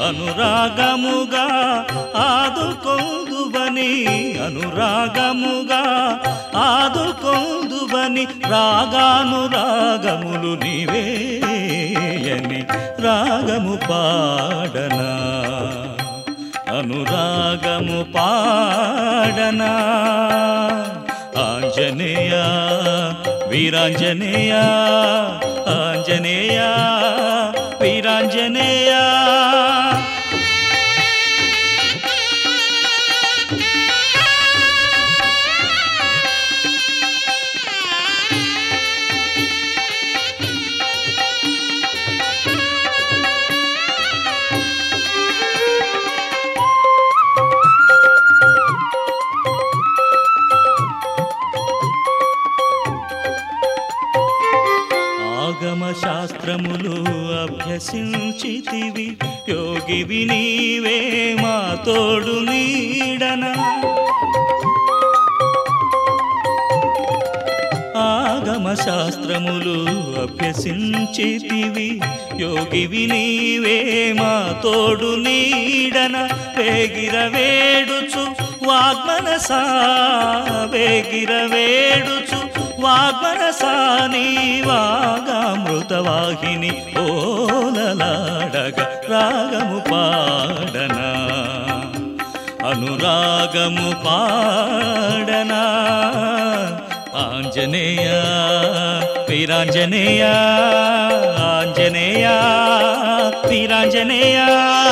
అనురాగముగా ఆదుకొందువని అనురాగముగా ఆదుకొందువని రాగాను రాగములు నీవేయని రాగము పాడనా అనురాగము పాడనా ఆంజనేయ వీరాంజనేయ ఆంజనేయ వీరాంజనేయ ఆగమ శాస్త్రములు అభ్యసించితివి యోగివి నీవే మా తోడు నీడనా ఆగమ శాస్త్రములు అభ్యసించితివి యోగివి నీవే మా తోడు నీడన వేగిర వేడుచు వాగ్మనసా వేగిర వేడుచు వాగ్మనసా నీ వాగామృతవాహిని ఓలలాడగ రాగము పాడనా అనురాగము పాడనా ఆంజనేయ వీరాంజనేయ ఆంజనేయ వీరాంజనేయ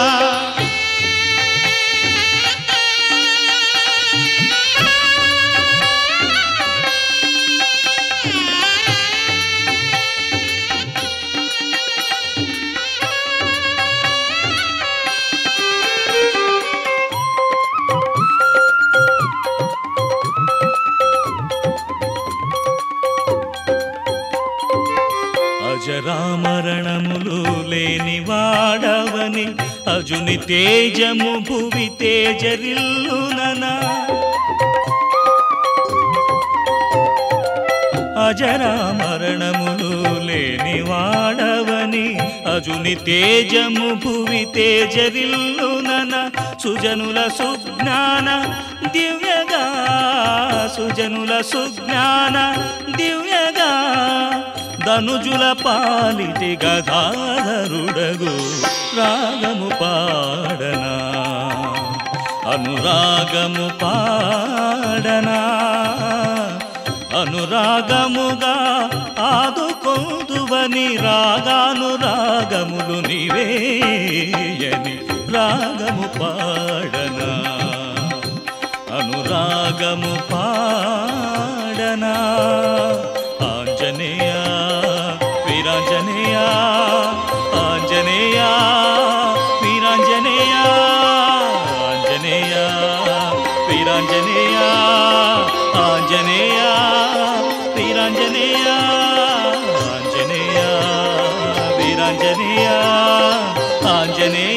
అజరామరణములు లేని వాడవని అజుని తేజము భువి తేజరిల్లుననా అజరామరణములు లేని వాడవని అజుని తేజము భువి తేజరిల్లునన సుజనుల సుజ్ఞాన దివ్యగా సుజనుల సుజ్ఞాన దివ్యగా ధనుజుల పాలిటి గదాధరుడగు రాగము పాడనా అనురాగము పాడనా అనురాగముగా ఆదుకొందువని రాగాను రాగములు నీవేయని రాగము పాడనా అనురాగము పాడనా ఆంజనేయ వీరాంజనేయ ఆంజనేయ వీరాంజనేయ ఆంజనేయ వీరాంజనేయ ఆంజనేయ వీరాంజనేయ ఆంజనేయ వీరాంజనేయ ఆంజనేయ